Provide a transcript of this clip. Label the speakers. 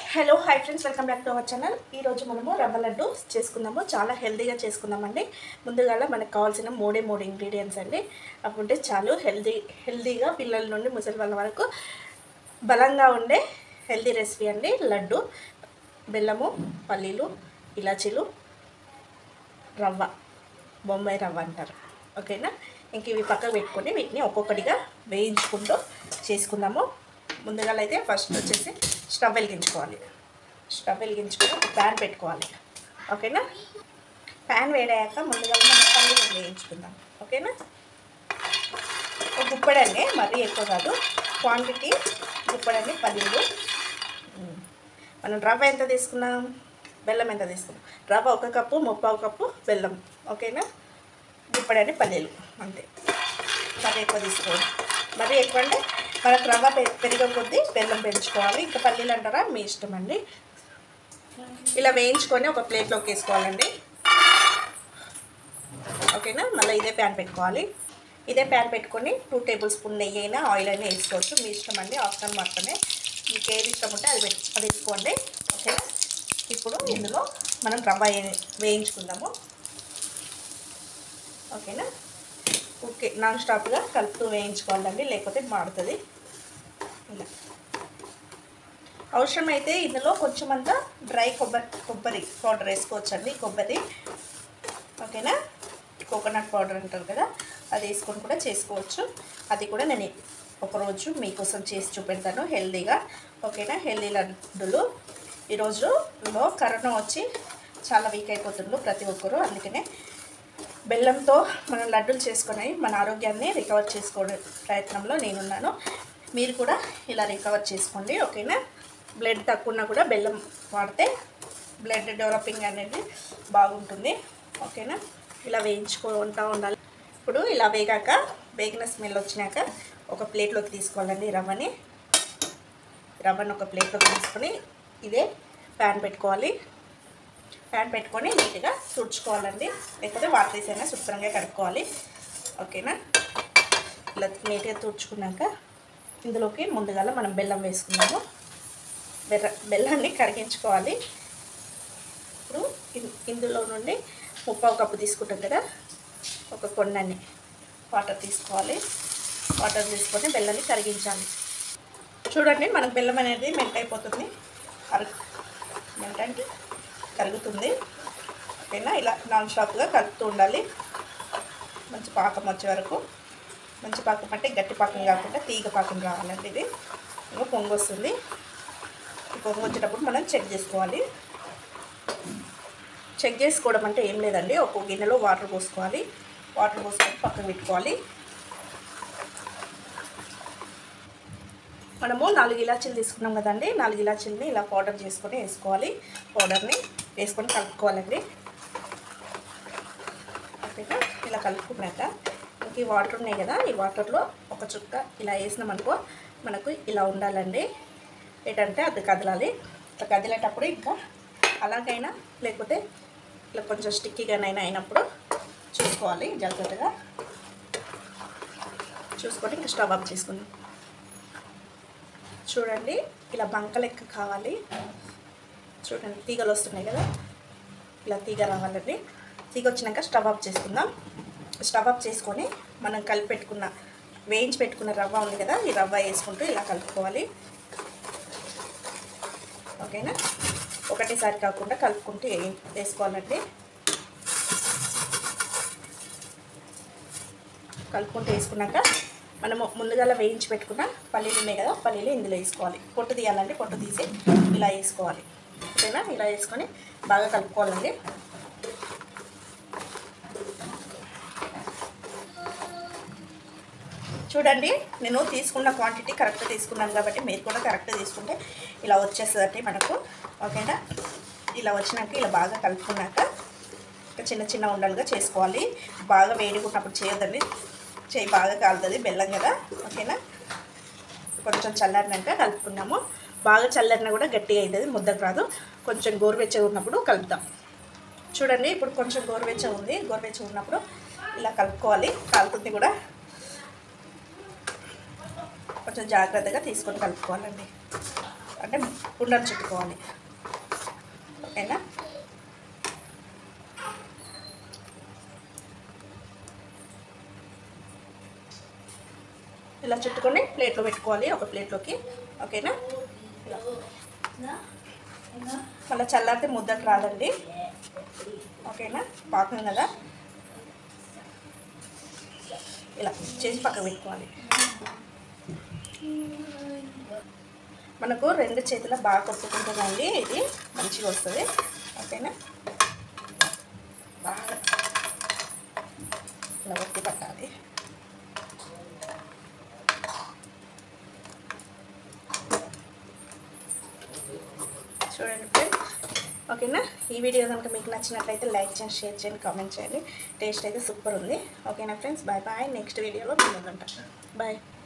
Speaker 1: Hello hi friends welcome back to our channel ఈరోజు మనము రవ్వ లడ్డు చేసుకుందాము చాలా హెల్తీగా చేసుకుందామండి ముందుగా మనకు కావాల్సిన మూడే మూడు ఇంగ్రీడియంట్స్ అండి అప్పుంటే చాలు హెల్తీ హెల్తీగా పిల్లల నుండి ముసలి వాళ్ళ వరకు బలంగా ఉండే హెల్తీ రెసిపీ అండి లడ్డు బెల్లము పల్లీలు ఇలాచీలు రవ్వ బొంబాయి రవ్వ అంటారు ఓకేనా ఇంక ఇవి పక్కకు పెట్టుకొని వీటిని ఒక్కొక్కటిగా వేయించుకుంటూ చేసుకుందాము ముందుగా అయితే ఫస్ట్ వచ్చేసి స్టవ్ వెలిగించుకోవాలి స్టవ్ వెలిగించుకొని ఒక ప్యాన్ పెట్టుకోవాలి ఓకేనా ప్యాన్ వేడయ్యాక ముందుగా మనం పల్లీలు వేయించుకుందాం ఓకేనా ఒక గుప్పడండి మరీ ఎక్కువ కాదు క్వాంటిటీ గుప్పడండి పల్లీలు ఉమ్. మనం రవ్వ ఎంత తీసుకున్నాం బెల్లం ఎంత తీసుకున్నాం రవ్వ ఒక కప్పు ముప్పావు కప్పు బెల్లం ఓకేనా గుప్పడండి పల్లీలు అంతే మరీ ఎక్కువ తీసుకోవాలి మరీ ఎక్కువ అంటే మనకు రవ్వ పె- పెరిగే కొద్దీ బెల్లం పెంచుకోవాలి ఇంకా పల్లీలు అంటారా మీ ఇష్టం అండి ఇలా వేయించుకొని ఒక ప్లేట్లోకి వేసుకోవాలండి ఓకేనా మళ్ళీ ఇదే ప్యాన్ పెట్టుకోవాలి ఇదే ప్యాన్ పెట్టుకొని టూ టేబుల్ స్పూన్ నెయ్యి అయినా ఆయిల్ అయినా వేసుకోవచ్చు మీ ఇష్టం అండి ఆప్షన్ మాత్రమే మీకు ఏది ఇష్టం ఉంటే అది పెట్టు అది వేసుకోండి ఓకేనా ఇప్పుడు ఇందులో మనం రవ్వ వే- వేయించుకుందాము ఓకేనా ఓకే నాన్ స్టాప్గా కలుపుతూ వేయించుకోవాలండి లేకపోతే మాడుతుంది ఇలా అవసరమైతే ఇందులో కొంచెం అంతా డ్రై కొబ్బరి కొబ్బరి పౌడర్ వేసుకోవచ్చండి కొబ్బరి ఓకేనా కోకోనట్ పౌడర్ అంటారు కదా అది వేసుకొని కూడా చేసుకోవచ్చు అది కూడా నేను ఒకరోజు మీకోసం చేసి చూపెడతాను హెల్తీగా ఓకేనా హెల్తీ లడ్డులు ఈరోజులో కరోనా వచ్చి చాలా వీక్ అయిపోతుండ్రు ప్రతి ఒక్కరు అందుకనే బెల్లంతో మనం లడ్డూలు చేసుకొని మన ఆరోగ్యాన్ని రికవర్ చేసుకోవడం ప్రయత్నంలో నేనున్నాను మీరు కూడా ఇలా రికవర్ చేసుకోండి ఓకేనా బ్లడ్ తక్కువ ఉన్నా కూడా బెల్లం వాడితే బ్లడ్ డెవలపింగ్ అనేది బాగుంటుంది ఓకేనా ఇలా వేయించుకుంటూ ఉండాలి ఇప్పుడు ఇలా వేగాక వేగిన స్మెల్ వచ్చినాక ఒక ప్లేట్లోకి తీసుకోవాలండి ఈ రవ్వని రవ్వని ఒక ప్లేట్లోకి తీసుకొని ఇదే ప్యాన్ పెట్టుకోవాలి ప్యాన్ పెట్టుకొని నీట్గా తుడుచుకోవాలండి లేకపోతే వాటర్ తీసైనా శుభ్రంగా కడుక్కోవాలి ఓకేనా ఇలా నీట్గా తుడుచుకున్నాక ఇందులోకి ముందుగా మనం బెల్లం వేసుకున్నాము బెల్ల బెల్లాన్ని కరిగించుకోవాలి ఇప్పుడు ఇన్- ఇందులో నుండి ముప్పావు కప్పు తీసుకుంటాం కదా ఒక కొండని వాటర్ తీసుకోవాలి వాటర్ తీసుకొని బెల్లాన్ని కరిగించాలి చూడండి మనకు బెల్లం అనేది మెల్ట్ అయిపోతుంది కరు మెల్ట్ అంటే కరుగుతుంది ఓకేనా ఇలా నాన్ స్టాప్గా కలుపుతూ ఉండాలి మంచి పాకం వచ్చే వరకు మంచి పాకం అంటే గట్టి పాకం కాకుండా తీగ పాకం రావాలండి ఇది ఇంకా పొంగు వస్తుంది ఈ పొంగు వచ్చేటప్పుడు మనం చెక్ చేసుకోవాలి చెక్ చేసుకోవడం అంటే ఏం లేదండి ఒక గిన్నెలో వాటర్ పోసుకోవాలి వాటర్ పోసుకొని పక్కన పెట్టుకోవాలి మనము నాలుగు ఇలాచీలు తీసుకున్నాం కదండి నాలుగు ఇలాచీలని ఇలా పౌడర్ చేసుకొని వేసుకోవాలి పౌడర్ని వేసుకొని కలుపుకోవాలండి ఓకేనా ఇలా కలుపుకున్నాక ఇంక ఈ వాటర్ ఉన్నాయి కదా ఈ వాటర్లో ఒక చుక్క ఇలా వేసినామనుకో మనకు ఇలా ఉండాలండి ఏంటంటే అది కదలాలి ఇట్లా కదిలేటప్పుడు ఇంకా అలాగైనా లేకపోతే ఇలా కొంచెం స్టిక్కీగానైనా అయినప్పుడు చూసుకోవాలి జాగ్రత్తగా చూసుకొని ఇంకా స్టవ్ ఆఫ్ చేసుకుందాం చూడండి ఇలా బంక లెక్క కావాలి చూడండి తీగలు వస్తున్నాయి కదా ఇలా తీగ రావాలండి తీగ వచ్చినాక స్టవ్ ఆఫ్ చేసుకుందాం స్టవ్ ఆఫ్ చేసుకొని మనం కలిపి పెట్టుకున్న వేయించి పెట్టుకున్న రవ్వ ఉంది కదా ఈ రవ్వ వేసుకుంటూ ఇలా కలుపుకోవాలి ఓకేనా ఒకటేసారి కాకుండా కలుపుకుంటూ వే- వేసుకోవాలండి కలుపుకుంటూ వేసుకున్నాక మనము ముందుగా వేయించి పెట్టుకున్న పల్లీలు ఉన్నాయి కదా పల్లీలు ఇందులో వేసుకోవాలి పొట్టు తీయాలండి పొట్టు తీసి ఇలా వేసుకోవాలి ఓకేనా ఇలా వేసుకొని బాగా కలుపుకోవాలండి చూడండి నేను తీసుకున్న క్వాంటిటీ కరెక్ట్ తీసుకున్నాను కాబట్టి మీరు కూడా కరెక్ట్ తీసుకుంటే ఇలా వచ్చేస్తుందండి మనకు ఓకేనా ఇలా వచ్చినాక ఇలా బాగా కలుపుకున్నాక ఇంకా చిన్న చిన్న ఉండలుగా చేసుకోవాలి బాగా వేడిగా ఉన్నప్పుడు చేయొద్దండి చేయి బాగా కాలుతుంది బెల్లం కదా ఓకేనా కొంచెం చల్లారినాక కలుపుకున్నాము బాగా చల్లారినా కూడా గట్టిగా అవుతుంది ముద్దకు రాదు కొంచెం గోరువెచ్చగా ఉన్నప్పుడు కలుపుతాం చూడండి ఇప్పుడు కొంచెం గోరువెచ్చగా ఉంది గోరువెచ్చగా ఉన్నప్పుడు ఇలా కలుపుకోవాలి కాలుతుంది కూడా కొంచెం జాగ్రత్తగా తీసుకొని కలుపుకోవాలండి అంటే ఉండలు చుట్టుకోవాలి ఓకేనా ఇలా చుట్టుకొని ప్లేట్లో పెట్టుకోవాలి ఒక ప్లేట్లోకి ఓకేనా ఇలా మళ్ళీ చల్లారితే ముద్దకు రాదండి ఓకేనా పాకం కదా ఇలా చేసి పక్కకు పెట్టుకోవాలి మనకు రెండు చేతుల బాగా కొట్టుకుంటుందండి ఇది మంచిగా వస్తుంది ఓకేనా బాగా ఇలా ఒత్తి పట్టాలి చూడండి ఫ్రెండ్స్ ఓకేనా ఈ వీడియో కనుక మీకు నచ్చినట్లయితే లైక్ చేయండి షేర్ చేయండి కామెంట్ చేయండి టేస్ట్ అయితే సూపర్ ఉంది ఓకేనా ఫ్రెండ్స్ బాయ్ బాయ్ నెక్స్ట్ వీడియోలో మీ ముందుంటాను బాయ్